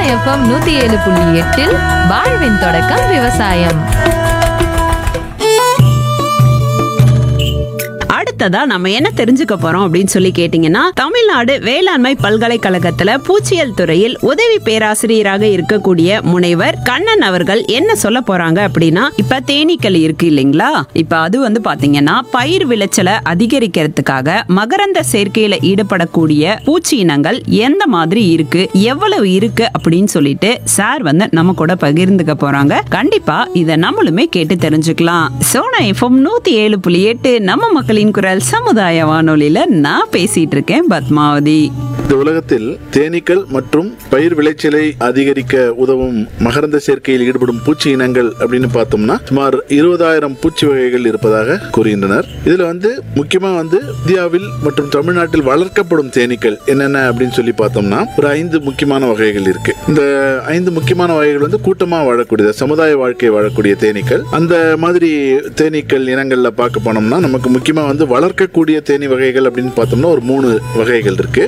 FM நூத்தி ஏழு புள்ளி எட்டில் வாழ்வின் தொடக்கம் விவசாயம் அடுத்ததா நம்ம என்ன தெரிஞ்சுக்க போறோம் அப்படின்னு சொல்லி கேட்டீங்கன்னா தமிழ்நாடு வேளாண்மை பல்கலைக்கழகத்துல பூச்சியல் துறையில் உதவி பேராசிரியராக இருக்கக்கூடிய முனைவர் கண்ணன் அவர்கள் என்ன சொல்ல போறாங்க அப்படின்னா இப்ப தேனீக்கள் இருக்கு இல்லைங்களா இப்ப அது வந்து பாத்தீங்கன்னா பயிர் விளைச்சலை அதிகரிக்கிறதுக்காக மகரந்த சேர்க்கையில ஈடுபடக்கூடிய பூச்சி இனங்கள் எந்த மாதிரி இருக்கு எவ்வளவு இருக்கு அப்படின்னு சொல்லிட்டு சார் வந்து நம்ம கூட பகிர்ந்துக்க போறாங்க கண்டிப்பா இத நம்மளுமே கேட்டு தெரிஞ்சுக்கலாம் சோனா எஃப்எம் நூத்தி ஏழு புள்ளி எட்டு நம்ம மக்களின் குரல் சமுதாய வானொலியில நான் பேசிட்டு இருக்கேன் பத்மாவதி இந்த உலகத்தில் தேனீக்கள் மற்றும் பயிர் விளைச்சலை அதிகரிக்க உதவும் மகரந்த சேர்க்கையில் ஈடுபடும் பூச்சி இனங்கள் அப்படின்னு பார்த்தோம்னா சுமார் இருபதாயிரம் பூச்சி வகைகள் இருப்பதாக கூறுகின்றனர் இதுல வந்து முக்கியமா வந்து இந்தியாவில் மற்றும் தமிழ்நாட்டில் வளர்க்கப்படும் தேனீக்கள் என்னென்ன அப்படின்னு சொல்லி பார்த்தோம்னா ஒரு ஐந்து முக்கியமான வகைகள் இருக்கு இந்த ஐந்து முக்கியமான வகைகள் வந்து கூட்டமா வாழக்கூடிய சமுதாய வாழ்க்கை வாழக்கூடிய தேனீக்கள் அந்த மாதிரி தேனீக்கள் இனங்கள்ல பார்க்க போனோம்னா நமக்கு முக்கியமா வந்து வளர்க்கக்கூடிய தேனீ வகைகள் அப்படின்னு பார்த்தோம்னா ஒரு மூணு வகைகள் இருக்கு